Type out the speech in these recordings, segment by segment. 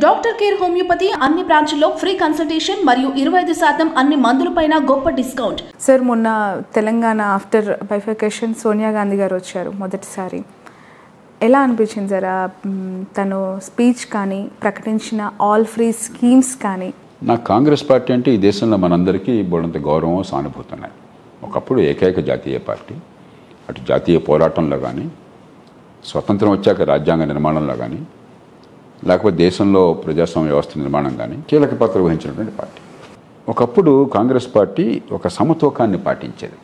Doctor care homeopathy అన్ని బ్రాంచ్ల్లో free consultation మరియు ఇరవై ఐదు శాతం అన్ని మందులపైన గొప్ప డిస్కౌంట్ సార్ మొన్న తెలంగాణ ఆఫ్టర్ బైఫికేషన్ సోనియా గాంధీ గారు వచ్చారు మొదటిసారి ఎలా అనిపించింది సార్ ఆ, మ్, తను స్పీచ్ కానీ ప్రకటించిన ఆల్ ఫ్రీ స్కీమ్స్ కానీ నాకు కాంగ్రెస్ పార్టీ అంటే ఈ దేశంలో మనందరికీ బోడంత గౌరవం సానుభూతి ఉన్నాయి ఒకప్పుడు ఏకైక జాతీయ పార్టీ అటు జాతీయ పోరాటంలో కానీ స్వతంత్రం వచ్చాక రాజ్యాంగ నిర్మాణంలో కానీ లేకపోతే దేశంలో ప్రజాస్వామ్య వ్యవస్థ నిర్మాణం కానీ కీలక పాత్ర వహించినటువంటి పార్టీ ఒకప్పుడు కాంగ్రెస్ పార్టీ ఒక సమతూకాన్ని పాటించేది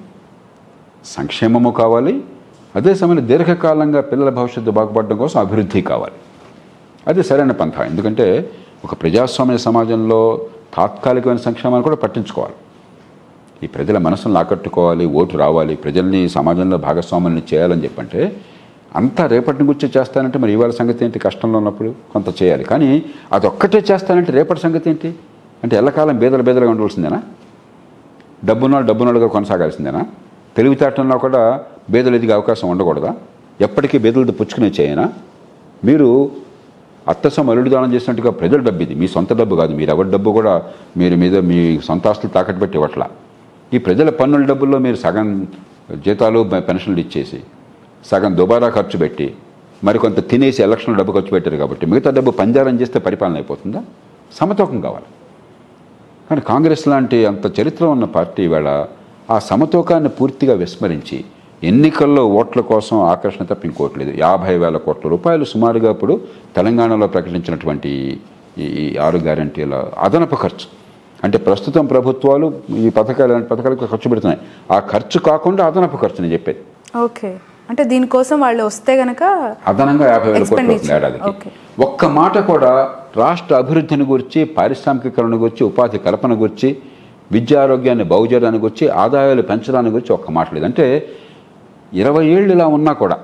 సంక్షేమము కావాలి అదే సమయంలో దీర్ఘకాలంగా పిల్లల భవిష్యత్తు బాగుపడడం కోసం అభివృద్ధి కావాలి అది సరైన పంథ ఎందుకంటే ఒక ప్రజాస్వామ్య సమాజంలో తాత్కాలికమైన సంక్షేమాన్ని కూడా పట్టించుకోవాలి ఈ ప్రజల మనసును ఆకట్టుకోవాలి ఓటు రావాలి ప్రజల్ని సమాజంలో భాగస్వాముల్ని చేయాలని చెప్పంటే అంతా రేపటి గురించి చేస్తానంటే మరి ఇవాళ సంగతి ఏంటి కష్టంలో ఉన్నప్పుడు కొంత చేయాలి కానీ అదొక్కటే చేస్తానంటే రేపటి సంగతి ఏంటి అంటే ఎల్లకాలం బేదలు బేదలుగా ఉండవలసిందేనా డబ్బున్నాడు డబ్బున్నాడుగా కొనసాగాల్సిందేనా తెలివితేటంలో కూడా బేదలు ఎదిగే అవకాశం ఉండకూడదా ఎప్పటికీ బేదలతో పుచ్చుకునే చేయనా మీరు అత్తసం అల్లుడు దానం చేసినట్టుగా ప్రజల డబ్బు ఇది మీ సొంత డబ్బు కాదు మీరు ఎవరి డబ్బు కూడా మీరు మీద మీ సొంత ఆస్తులు తాకట్టు పెట్టి ఇవ్వట్లా ఈ ప్రజల పన్నుల డబ్బుల్లో మీరు సగం జీతాలు పెన్షన్లు ఇచ్చేసి సగం దుబారా ఖర్చు పెట్టి మరికొంత తినేసి ఎలక్షన్ డబ్బు ఖర్చు పెట్టారు కాబట్టి మిగతా డబ్బు పంజారం చేస్తే పరిపాలన అయిపోతుందా సమతూకం కావాలి కానీ కాంగ్రెస్ లాంటి అంత చరిత్ర ఉన్న పార్టీ వేళ ఆ సమతూకాన్ని పూర్తిగా విస్మరించి ఎన్నికల్లో ఓట్ల కోసం ఆకర్షణ తప్ప ఇంకోటి లేదు యాభై వేల కోట్ల రూపాయలు సుమారుగా ఇప్పుడు తెలంగాణలో ప్రకటించినటువంటి ఈ ఈ ఆరు గ్యారంటీల అదనపు ఖర్చు అంటే ప్రస్తుతం ప్రభుత్వాలు ఈ పథకాలు ఇలాంటి పథకాలకు ఖర్చు పెడుతున్నాయి ఆ ఖర్చు కాకుండా అదనపు ఖర్చు నేను చెప్పేది ఓకే అంటే దీనికోసం వాళ్ళు వస్తే గనక అదనంగా యాభై వేల కోట్లు Expenditure. అవుతుంది ఏడాదికి Okay. ఒక్క మాట కూడా రాష్ట్ర అభివృద్ధిని గురించి పారిశ్రామికీకరణ గురించి ఉపాధి కల్పన గురించి విద్యా ఆరోగ్యాన్ని బాగుచేయడానికి గురించి ఆదాయాలు పెంచడానికి గురించి ఒక్క మాట లేదు అంటే ఇరవై ఏళ్ళు ఇలా ఉన్నా కూడా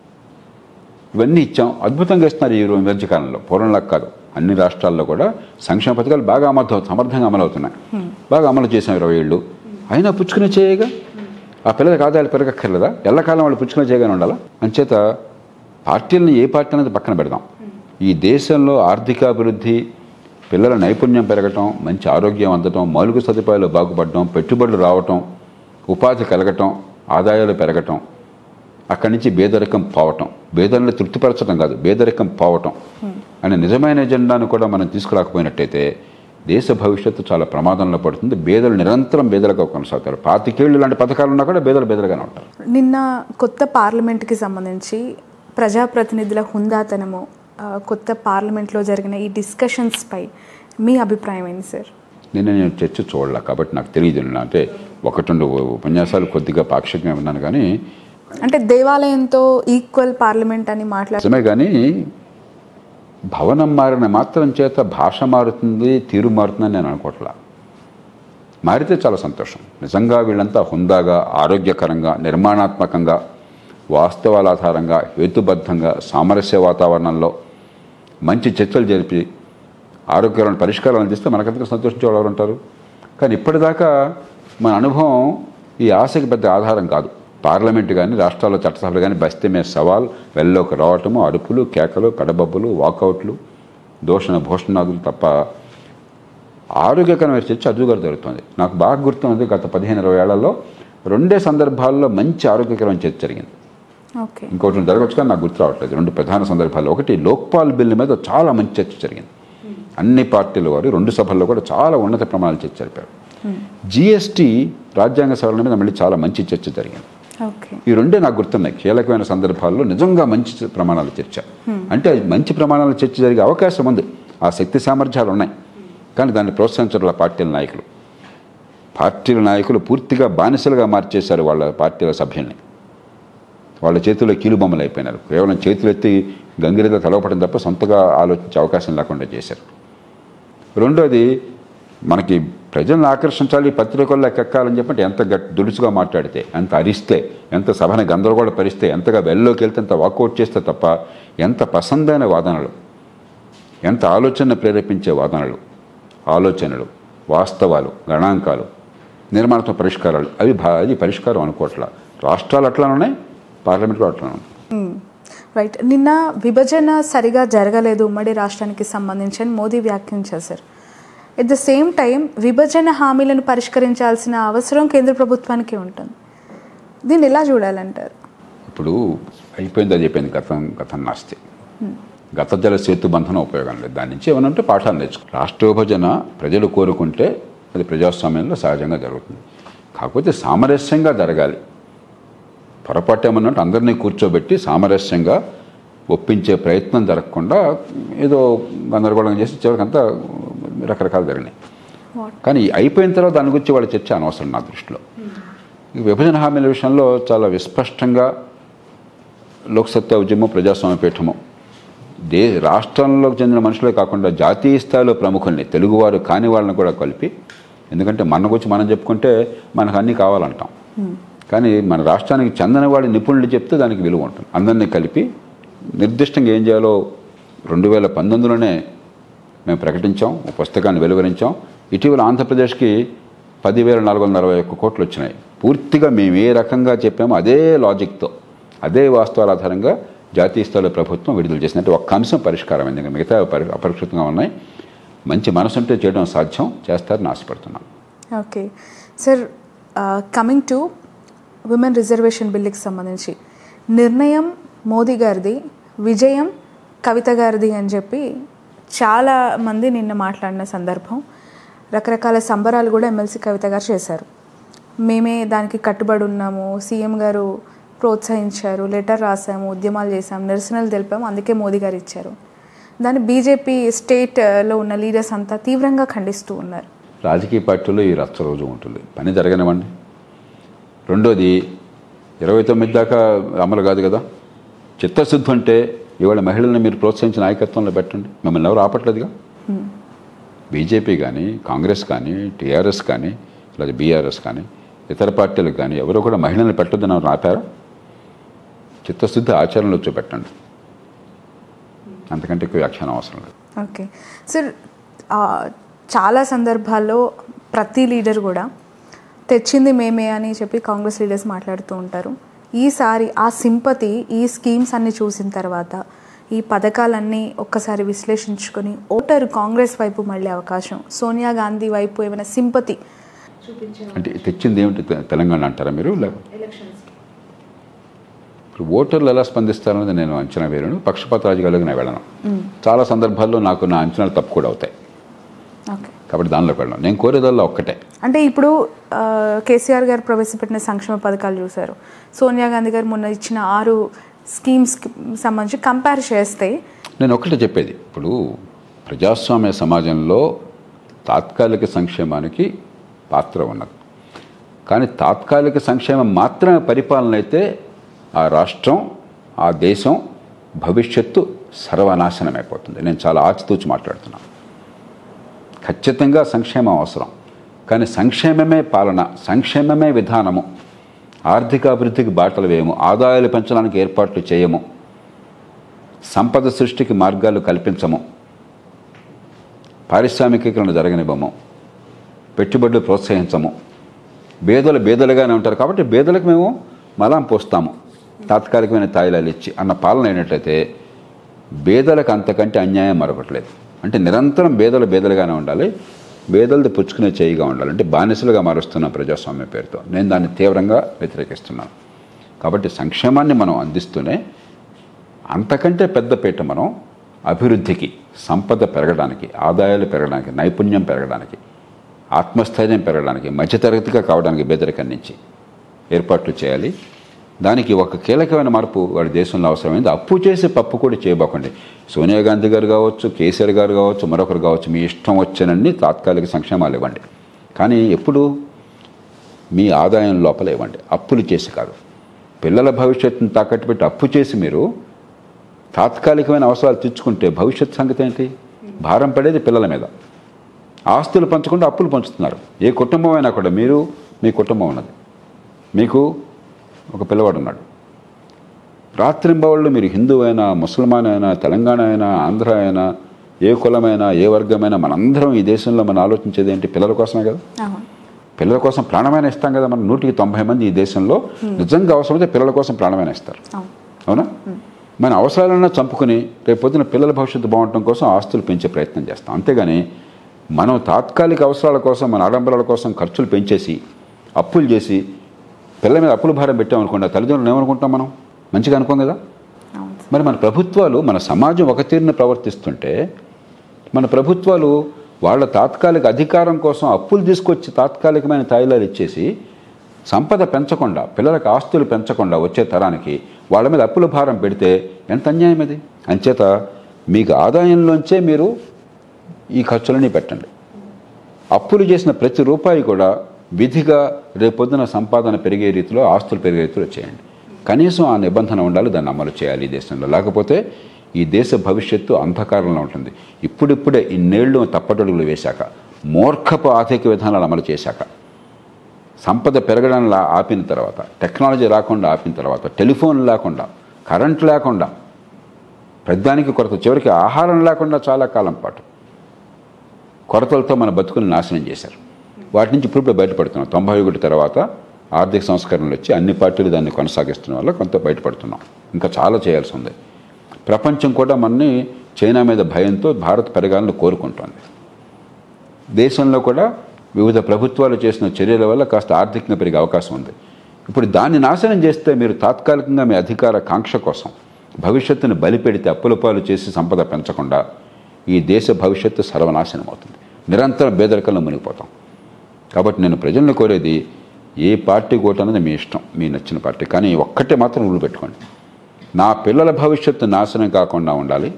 ఇవన్నీ ఇచ్చాం అద్భుతంగా ఇస్తున్నారు ఈ రోజు మధ్యకాలంలో పూర్వంలా కాదు అన్ని రాష్ట్రాల్లో కూడా సంక్షేమ పథకాలు బాగా అమలు సమర్థంగా అమలు అవుతున్నాయి బాగా అమలు చేసాం ఇరవై ఏళ్ళు అయినా పుచ్చుకునే చేయగా ఆ పిల్లలకు ఆదాయాలు పెరగక్కర్లేదా ఎల్లకాలం వాళ్ళు పుచ్చుకునే చేయగానే ఉండాలా అంచేత పార్టీలను ఏ పార్టీ అనేది పక్కన పెడదాం ఈ దేశంలో ఆర్థికాభివృద్ధి పిల్లల నైపుణ్యం పెరగటం మంచి ఆరోగ్యం అందటం మౌలిక సదుపాయాలు బాగుపడటం పెట్టుబడులు రావటం ఉపాధి కలగటం ఆదాయాలు పెరగటం అక్కడి నుంచి పేదరికం పోవటం పేదలను తృప్తిపరచడం కాదు పేదరికం పోవటం అనే నిజమైన ఎజెండాను కూడా మనం తీసుకురాకపోయినట్టయితే దేశ భవిష్యత్తు చాలా ప్రమాదంలో పడుతుంది బేదలు నిరంతరం బేదలుగా కొనసాగుతారు పాతికేళ్ళు లాంటి పథకాలు ఉన్నా కూడా బేదలు బేదలుగానే ఉంటారు నిన్న కొత్త పార్లమెంట్కి సంబంధించి ప్రజాప్రతినిధుల హుందాతనము ఆ, కొత్త పార్లమెంట్లో జరిగిన ఈ డిస్కషన్స్ పై మీ అభిప్రాయం ఏంటి సార్ నిన్న నేను చర్చ చూడలే కాబట్టి నాకు తెలియదు నిన్న అంటే ఒకటి రెండు ఉపన్యాసాలు కొద్దిగా పాక్షికంగా విన్నాను కానీ అంటే దేవాలయంతో ఈక్వల్ పార్లమెంట్ అని మాట్లాడు నిజమే కానీ భవనం మారిన మాత్రం చేత భాష మారుతుంది తీరు మారుతుందని నేను అనుకోవట్లా మారితే చాలా సంతోషం నిజంగా వీళ్ళంతా హుందాగా ఆరోగ్యకరంగా నిర్మాణాత్మకంగా వాస్తవాల ఆధారంగా హేతుబద్ధంగా సామరస్య వాతావరణంలో మంచి చర్చలు జరిపి ఆరోగ్యకరమైన పరిష్కారాలు అందిస్తే మనకంతగా సంతోషించే వాళ్ళు ఎవరు ఉంటారు కానీ ఇప్పటిదాకా మన అనుభవం ఈ ఆశకి పెద్ద ఆధారం కాదు పార్లమెంట్ కానీ రాష్ట్రాల్లో చట్టసభలు కానీ బస్తే మీద సవాల్ వెళ్ళలోకి రావటము అరుపులు కేకలు కడబబ్బులు వాకౌట్లు దోషణ భూషణాదులు తప్ప ఆరోగ్యకరమైన చర్చ అదుగుగా జరుగుతుంది నాకు బాగా గుర్తున్నది గత పదిహేను ఇరవై ఏళ్లలో రెండే సందర్భాల్లో మంచి ఆరోగ్యకరమైన చర్చ జరిగింది ఓకే ఇంకోటి జరగచ్చు కానీ నాకు గుర్తు రావట్లేదు రెండు ప్రధాన సందర్భాల్లో ఒకటి లోక్పాల్ బిల్లు మీద చాలా మంచి చర్చ జరిగింది అన్ని పార్టీల వారు రెండు సభల్లో కూడా చాలా ఉన్నత ప్రమాణాలు చర్చ జరిపారు జిఎస్టీ రాజ్యాంగ సవరణ మీద మళ్ళీ చాలా మంచి చర్చ జరిగింది ఓకే ఈ రెండే నాకు గుర్తున్నాయి కీలకమైన సందర్భాల్లో నిజంగా మంచి ప్రమాణాల చర్చ అంటే అది మంచి ప్రమాణాల చర్చ జరిగే అవకాశం ఉంది ఆ శక్తి సామర్థ్యాలు ఉన్నాయి కానీ దాన్ని ప్రోత్సహించడం పార్టీల నాయకులు పార్టీల నాయకులు పూర్తిగా బానిసలుగా మార్చేశారు వాళ్ళ పార్టీల సభ్యుల్ని వాళ్ళ చేతిలో కీలుబొమ్మలు అయిపోయినారు కేవలం చేతులు ఎత్తి గంగిరిగా తలవపడం తప్ప సొంతగా ఆలోచించే అవకాశం లేకుండా చేశారు రెండోది మనకి ప్రజలను ఆకర్షించాలి పత్రికల్లో ఎక్కాలని చెప్పంటే ఎంత గట్ దుడుసుగా మాట్లాడితే ఎంత అరిస్తే ఎంత సభను గందరగోళ పరిస్తే ఎంతగా వెల్లోకి వెళ్తే ఎంత వాకౌట్ చేస్తే తప్ప ఎంత పసందైన వాదనలు ఎంత ఆలోచన ప్రేరేపించే వాదనలు ఆలోచనలు వాస్తవాలు గణాంకాలు నిర్మాణాత్మక పరిష్కారాలు అవి భా అది పరిష్కారం అనుకోవట్లా రాష్ట్రాలు అట్లా ఉన్నాయి పార్లమెంట్ కూడా అట్లా ఉన్నాయి మ్మ్. రైట్ నిన్న విభజన సరిగా జరగలేదు ఉమ్మడి రాష్ట్రానికి సంబంధించి అని మోదీ వ్యాఖ్యానించారు ఎట్ ద సేమ్ టైం విభజన హామీలను పరిష్కరించాల్సిన అవసరం కేంద్ర ప్రభుత్వానికి ఉంటుంది దీన్ని ఎలా చూడాలంటారు ఇప్పుడు అయిపోయింది అది అయిపోయింది గతం గతం నాస్తి గత జల సేతు బంధనం ఉపయోగం లేదు దాని నుంచి ఏమైనా ఉంటే పాఠాలు నేర్చుకో రాష్ట్ర విభజన ప్రజలు కోరుకుంటే అది ప్రజాస్వామ్యంలో సహజంగా జరుగుతుంది కాకపోతే సామరస్యంగా జరగాలి పొరపాటు ఏమన్నట్టు అందరినీ కూర్చోబెట్టి సామరస్యంగా ఒప్పించే ప్రయత్నం జరగకుండా ఏదో గందరగోళం చేసి చివరికంతా రకరకాలు జరిగినాయి కానీ అయిపోయిన తర్వాత దాని గురించి వాళ్ళ చర్చ అనవసరం నా దృష్టిలో ఈ విభజన హామీల విషయంలో చాలా విస్పష్టంగా లోక్సత్తా ఉద్యమం ప్రజాస్వామ్య పీఠము దే రాష్ట్రంలోకి చెందిన మనుషులే కాకుండా జాతీయ స్థాయిలో ప్రముఖుల్ని తెలుగువారు కాని వాళ్ళని కూడా కలిపి ఎందుకంటే మన గురించి మనం చెప్పుకుంటే మనకు అన్నీ కావాలంటాం కానీ మన రాష్ట్రానికి చెందిన వాడి నిపుణులు చెప్తే దానికి విలువ ఉంటుంది అందరినీ కలిపి నిర్దిష్టంగా ఏం చేయాలో రెండు వేల పంతొమ్మిదిలోనే మేము ప్రకటించాం ఒక పుస్తకాన్ని వెలువరించాం ఇటీవల ఆంధ్రప్రదేశ్కి పదివేల నాలుగు వందల అరవై ఒక్క కోట్లు వచ్చినాయి పూర్తిగా మేము ఏ రకంగా చెప్పామో అదే లాజిక్తో అదే వాస్తవాల ఆధారంగా జాతీయ స్థాయిలో ప్రభుత్వం విడుదల చేసినట్టు ఒక్క అంశం పరిష్కారం అయింది ఇంకా మిగతా పరి అపరిష్కృతంగా ఉన్నాయి మంచి మనసుంటే చేయడం సాధ్యం చేస్తారని ఆశపడుతున్నాం okay sir coming to women reservation బిల్లుకి సంబంధించి నిర్ణయం మోదీ గారిది విజయం కవిత గారిది అని చెప్పి చాలా మంది నిన్న మాట్లాడిన సందర్భం రకరకాల సంబరాలు కూడా ఎమ్మెల్సీ కవిత గారు చేశారు మేమే దానికి కట్టుబడి ఉన్నాము సీఎం గారు ప్రోత్సహించారు లెటర్ రాసాము ఉద్యమాలు చేసాము నిరసనలు తెలిపాము అందుకే మోదీ గారు ఇచ్చారు దాన్ని బీజేపీ స్టేట్లో ఉన్న లీడర్స్ అంతా తీవ్రంగా ఖండిస్తూ ఉన్నారు రాజకీయ పార్టీలో ఈ రచ్చ రోజు ఉంటుంది పని జరగనివ్వండి రెండోది ఇరవై తొమ్మిది దాకా అమలు కాదు కదా చిత్తశుద్ధి అంటే ఇవాళ మహిళల్ని మీరు ప్రోత్సహించిన నాయకత్వంలో పెట్టండి మిమ్మల్ని ఎవరు ఆపట్లేదుగా బీజేపీ కానీ కాంగ్రెస్ కానీ టీఆర్ఎస్ కానీ లేదా బీఆర్ఎస్ కానీ ఇతర పార్టీలకు కానీ ఎవరు కూడా మహిళల్ని పెట్టొద్దని ఎవరు ఆపారా చిత్తశుద్ధి ఆచరణలో చూపెట్టండి అంతకంటే ఎక్కువ వ్యాఖ్యానం అవసరం లేదు ఓకే సార్ ఆ, చాలా సందర్భాల్లో ప్రతి లీడర్ కూడా తెచ్చింది మేమే అని చెప్పి కాంగ్రెస్ లీడర్స్ మాట్లాడుతూ ఉంటారు ఈసారి ఆ సింపతి ఈ స్కీమ్స్ అన్ని చూసిన తర్వాత ఈ పథకాలన్నీ ఒక్కసారి విశ్లేషించుకొని ఓటరు కాంగ్రెస్ వైపు మళ్ళీ అవకాశం సోనియా గాంధీ వైపు ఏమైనా సింపతి అంటే తెచ్చింది ఏమిటి తె- తెలంగాణ అంటారా మీరు లే- ఇప్పుడు ఓటర్లు ఎలా స్పందిస్తారన్నది నేను అంచనా వేయను పక్షపాత రాజకీయాలకు నేను వెళ్ళను చాలా సందర్భాల్లో నాకు నా అంచనాలు తప్పు కూడా అవుతాయి ఓకే కాబట్టి దానిలోకి వెళ్ళను నేను కోరేదల్లా ఒక్కటే అంటే ఇప్పుడు ఆ, కేసీఆర్ గారు ప్రవేశపెట్టిన సంక్షేమ పథకాలు చూశారు సోనియా గాంధీ గారు మొన్న ఇచ్చిన ఆరు స్కీమ్స్కి సంబంధించి కంపేర్ చేస్తే నేను ఒకటే చెప్పేది ఇప్పుడు ప్రజాస్వామ్య సమాజంలో తాత్కాలిక సంక్షేమానికి పాత్ర ఉన్నది కానీ తాత్కాలిక సంక్షేమం మాత్రమే పరిపాలన అయితే ఆ రాష్ట్రం ఆ దేశం భవిష్యత్తు సర్వనాశనం అయిపోతుంది నేను చాలా ఆచితూచి మాట్లాడుతున్నాను ఖచ్చితంగా సంక్షేమం అవసరం కానీ సంక్షేమమే పాలన సంక్షేమమే విధానము ఆర్థిక అభివృద్ధికి బాటలు వేయము ఆదాయాలు పెంచడానికి ఏర్పాట్లు చేయము సంపద సృష్టికి మార్గాలు కల్పించము పారిశ్రామికీకరణ జరగనివ్వము పెట్టుబడులు ప్రోత్సహించము బేదలు బేదలుగానే ఉంటారు కాబట్టి బేదలకు మేము మలాం పోస్తాము తాత్కాలికమైన తాయిలాలు ఇచ్చి అన్న పాలన అయినట్లయితే బేదలకు అంతకంటే అన్యాయం మరొకట్లేదు అంటే నిరంతరం బేదలు బేదలుగానే ఉండాలి బేదలది పుచ్చుకునే చేయిగా ఉండాలి అంటే బానిసలుగా మారుస్తున్నాం ప్రజాస్వామ్య పేరుతో నేను దాన్ని తీవ్రంగా వ్యతిరేకిస్తున్నాను కాబట్టి సంక్షేమాన్ని మనం అందిస్తూనే అంతకంటే పెద్ద పీట మనం అభివృద్ధికి సంపద పెరగడానికి ఆదాయాలు పెరగడానికి నైపుణ్యం పెరగడానికి ఆత్మస్థైర్యం పెరగడానికి మధ్యతరగతిగా కావడానికి బెదరికం నుంచి ఏర్పాట్లు చేయాలి దానికి ఒక కీలకమైన మార్పు వాడి దేశంలో అవసరమైంది అప్పు చేసి పప్పు కూడా చేయబోకండి సోనియా గాంధీ గారు కావచ్చు కేసీఆర్ గారు కావచ్చు మరొకరు కావచ్చు మీ ఇష్టం వచ్చినన్ని తాత్కాలిక సంక్షేమాలు ఇవ్వండి కానీ ఎప్పుడు మీ ఆదాయం లోపల ఇవ్వండి అప్పులు చేసి కాదు పిల్లల భవిష్యత్తును తాకట్టు పెట్టి అప్పు చేసి మీరు తాత్కాలికమైన అవసరాలు తీర్చుకుంటే భవిష్యత్ సంగతి ఏంటి భారం పడేది పిల్లల మీద ఆస్తులు పంచకుండా అప్పులు పంచుతున్నారు ఏ కుటుంబం అయినా కూడా మీరు మీ కుటుంబం ఉన్నది మీకు ఒక పిల్లవాడు ఉన్నాడు రాత్రింబవళ్ళు మీరు హిందూ అయినా ముసల్మాన్ అయినా తెలంగాణ అయినా ఆంధ్ర అయినా ఏ కులమైనా ఏ వర్గమైనా మనందరం ఈ దేశంలో మనం ఆలోచించేది ఏంటి పిల్లల కోసమే కదా అవును పిల్లల కోసం ప్రాణమైన ఇస్తాం కదా మనం నూటికి తొంభై మంది ఈ దేశంలో నిజంగా అవసరమైతే పిల్లల కోసం ప్రాణమైన ఇస్తారు అవును అవునా మన అవసరాలన్నా చంపుకుని రేపు పొద్దున పిల్లల భవిష్యత్తు బాగుండటం కోసం ఆస్తులు పెంచే ప్రయత్నం చేస్తాం అంతేగాని మనం తాత్కాలిక అవసరాల కోసం మన ఆడంబరాల కోసం ఖర్చులు పెంచేసి అప్పులు చేసి పిల్లల మీద అప్పుల భారం పెట్టామనుకోండి ఆ తల్లిదండ్రులు ఏమనుకుంటాం మనం మంచిగా అనుకోం కదా అవును మరి మన ప్రభుత్వాలు మన సమాజం ఒక తీరున ప్రవర్తిస్తుంటే మన ప్రభుత్వాలు వాళ్ళ తాత్కాలిక అధికారం కోసం అప్పులు తీసుకొచ్చి తాత్కాలికమైన తాయిలాలు ఇచ్చేసి సంపద పెంచకుండా పిల్లలకు ఆస్తులు పెంచకుండా వచ్చే తరానికి వాళ్ళ మీద అప్పుల భారం పెడితే ఎంత అన్యాయం అది అంచేత మీకు ఆదాయంలోంచే మీరు ఈ ఖర్చులన్నీ పెట్టండి అప్పులు చేసిన ప్రతి రూపాయి కూడా విధిగా రేపొద్దున సంపాదన పెరిగే రీతిలో ఆస్తులు పెరిగే రీతిలో చేయండి కనీసం ఆ నిబంధన ఉండాలి దాన్ని అమలు చేయాలి ఈ దేశంలో లేకపోతే ఈ దేశ భవిష్యత్తు అంధకారంలో ఉంటుంది ఇప్పుడిప్పుడే ఇన్నేళ్లు తప్పటడుగులు వేశాక మూర్ఖపు ఆర్థిక విధానాలు అమలు చేశాక సంపద పెరగడం లా- ఆపిన తర్వాత టెక్నాలజీ రాకుండా ఆపిన తర్వాత టెలిఫోన్ లేకుండా కరెంట్ లేకుండా ప్రతిదానికి కొరత చివరికి ఆహారం లేకుండా చాలా కాలం పాటు కొరతలతో మన బతుకులు నాశనం చేశారు వాటి నుంచి ఇప్పుడు బయటపడుతున్నాం తొంభై ఒకటి తర్వాత ఆర్థిక సంస్కరణలు వచ్చి అన్ని పార్టీలు దాన్ని కొనసాగిస్తున్న వల్ల కొంత బయటపడుతున్నాం ఇంకా చాలా చేయాల్సి ఉంది ప్రపంచం కూడా మనని చైనా మీద భయంతో భారత్ పెరగాలని కోరుకుంటోంది దేశంలో కూడా వివిధ ప్రభుత్వాలు చేసిన చర్యల వల్ల కాస్త ఆర్థికంగా పెరిగే అవకాశం ఉంది ఇప్పుడు దాన్ని నాశనం చేస్తే మీరు తాత్కాలికంగా మీ అధికార కాంక్ష కోసం భవిష్యత్తును బలిపెడితే అప్పుల పాలు చేసి సంపద పెంచకుండా ఈ దేశ భవిష్యత్తు సర్వనాశనం అవుతుంది నిరంతరం బేదరికంలో మునిగిపోతాం కాబట్టి నేను ప్రజలను కోరేది ఏ పార్టీ ఓటు అనేది మీ ఇష్టం మీ నచ్చిన పార్టీ కానీ ఒక్కటే మాత్రం రూలు పెట్టుకోండి నా పిల్లల భవిష్యత్తు నాశనం కాకుండా ఉండాలి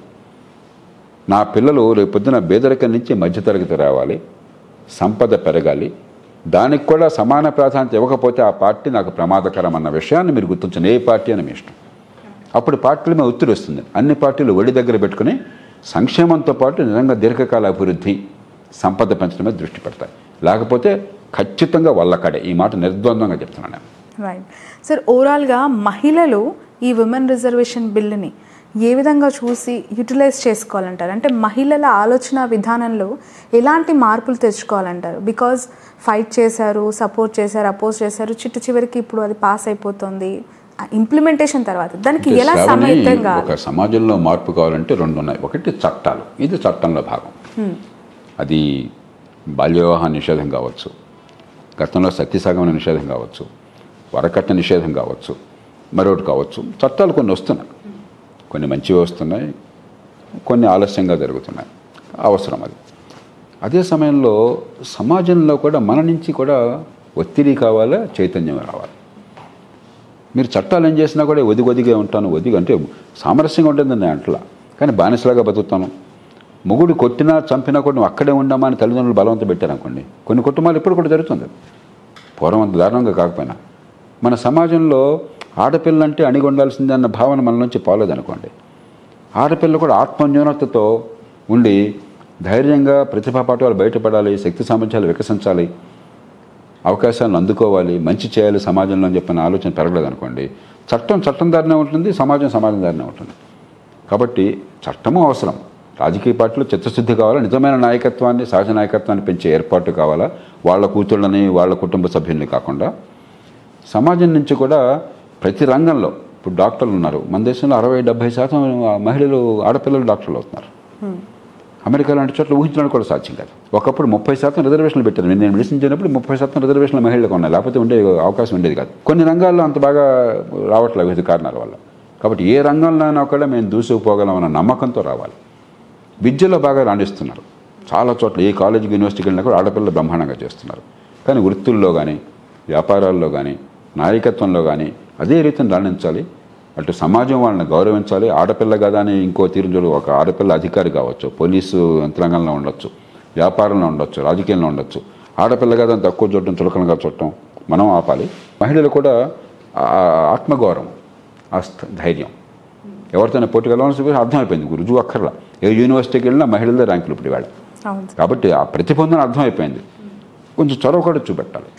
నా పిల్లలు రేపొద్దున బేదరికం నుంచి మధ్యతరగతి రావాలి సంపద పెరగాలి దానికి కూడా సమాన ప్రాధాన్యత ఇవ్వకపోతే ఆ పార్టీ నాకు ప్రమాదకరం అన్న విషయాన్ని మీరు గుర్తించండి ఏ పార్టీ అని మీ ఇష్టం అప్పుడు పార్టీల మీద ఒత్తిడి వస్తుంది అన్ని పార్టీలు ఒడి దగ్గర పెట్టుకుని సంక్షేమంతో పాటు నిజంగా దీర్ఘకాల అభివృద్ధి సంపద పెంచడం మీద దృష్టి పెడతాయి లేకపోతే ఖచ్చితంగా వల్లకడే ఈ మాట నిర్ద్వందంగా చెప్తున్నాను నేను రైట్ సార్ ఓవరాల్గా మహిళలు ఈ ఉమెన్ రిజర్వేషన్ బిల్లుని ఏ విధంగా చూసి యూటిలైజ్ చేసుకోవాలంటారు అంటే మహిళల ఆలోచన విధానంలో ఎలాంటి మార్పులు తెచ్చుకోవాలంటారు బికాజ్ ఫైట్ చేశారు సపోర్ట్ చేశారు అపోజ్ చేశారు చిట్టు చివరికి ఇప్పుడు అది పాస్ అయిపోతుంది ఇంప్లిమెంటేషన్ తర్వాత దానికి అంటే ఎలా శ్రావణి, సమయంగా ఒక సమాజంలో మార్పు కావాలంటే రెండు ఉన్నాయి ఒకటి చట్టాలు ఇది చట్టంలో భాగం అది బాల్య వివాహ నిషేధం కావచ్చు గతంలో సత్యసాగమన నిషేధం కావచ్చు వరకట్న నిషేధం కావచ్చు మరొకటి కావచ్చు చట్టాలు కొన్ని వస్తున్నాయి కొన్ని మంచివి వస్తున్నాయి కొన్ని ఆలస్యంగా జరుగుతున్నాయి అవసరం అది అదే సమయంలో సమాజంలో కూడా మన నుంచి కూడా ఒత్తిడి కావాలా చైతన్యం రావాలి మీరు చట్టాలు ఏం చేసినా కూడా ఒదిగి ఒదిగే ఉంటాను ఒదిగి అంటే సామరస్యంగా ఉంటుంది నేను అంటలా కానీ బానిసలాగా బతుకుతాను మొగుడు కొట్టినా చంపినా కూడా నువ్వు అక్కడే ఉండమా అని తల్లిదండ్రులు బలవంతం పెట్టారనుకోండి కొన్ని కుటుంబాలు ఇప్పుడు కూడా జరుగుతుంది పూర్వం అంత దారుణంగా కాకపోయినా మన సమాజంలో ఆడపిల్లంటే అణిగి ఉండాల్సిందే అన్న భావన మన నుంచి పోలేదనుకోండి ఆడపిల్ల కూడా ఆత్మన్యూనతతో ఉండి ధైర్యంగా ప్రతిభా పాఠాలు బయటపడాలి శక్తి సామర్థ్యాలు వికసించాలి అవకాశాలను అందుకోవాలి మంచి చేయాలి సమాజంలో అని చెప్పిన ఆలోచన పెరగలేదు అనుకోండి చట్టం చట్టం దారినే ఉంటుంది సమాజం సమాజం దారినే ఉంటుంది కాబట్టి చట్టము అవసరం రాజకీయ పార్టీలు చిత్తశుద్ధి కావాలా నిజమైన నాయకత్వాన్ని సహజ నాయకత్వాన్ని పెంచే ఏర్పాటు కావాలా వాళ్ళ కూతుళ్ళని వాళ్ళ కుటుంబ సభ్యుల్ని కాకుండా సమాజం నుంచి కూడా ప్రతి రంగంలో ఇప్పుడు డాక్టర్లు ఉన్నారు మన దేశంలో అరవై డెబ్బై శాతం మహిళలు ఆడపిల్లలు డాక్టర్లు అవుతున్నారు అమెరికా లాంటి చోట్ల ఊహించడం కూడా సాధ్యం కాదు ఒకప్పుడు ముప్పై శాతం రిజర్వేషన్లు పెట్టారు నేను నేను మెడిసిన్ చేయనప్పుడు ముప్పై శాతం రిజర్వేషన్లు మహిళలకు ఉన్నాయి లేకపోతే ఉండే అవకాశం ఉండేది కాదు కొన్ని రంగాల్లో అంత బాగా రావట్లేదు వివిధ కారణాల వల్ల కాబట్టి ఏ రంగంలోనైనా కూడా మేము దూసుకుపోగలం అన్న నమ్మకంతో రావాలి విద్యలో బాగా రాణిస్తున్నారు చాలా చోట్ల ఏ కాలేజీకి యూనివర్సిటీకి వెళ్ళినా కూడా ఆడపిల్లలు బ్రహ్మాండంగా చేస్తున్నారు కానీ వృత్తుల్లో కానీ వ్యాపారాల్లో కానీ నాయకత్వంలో కానీ అదే రీతిని రాణించాలి అటు సమాజం వాళ్ళని గౌరవించాలి ఆడపిల్ల కదా అని ఇంకో తీరు చూడు ఒక ఆడపిల్ల అధికారి కావచ్చు పోలీసు యంత్రాంగంలో ఉండొచ్చు వ్యాపారంలో ఉండొచ్చు రాజకీయంలో ఉండొచ్చు ఆడపిల్ల కదా అని తక్కువ చూడటం చులకనగా చూడటం మనం ఆపాలి మహిళలు కూడా ఆ ఆత్మగౌరవం ఆ స్థ- ధైర్యం ఎవరితోనే పోటీ కలవాల్సి అర్థమైపోయింది రుజువు అక్కర్లా ఏ యూనివర్సిటీకి వెళ్ళినా మహిళలదే ర్యాంకులు ఇప్పుడు ఇవాళ అవును కాబట్టి ఆ ప్రతిబంధన అర్థమైపోయింది కొంచెం చొరవ కూడా చూపెట్టాలి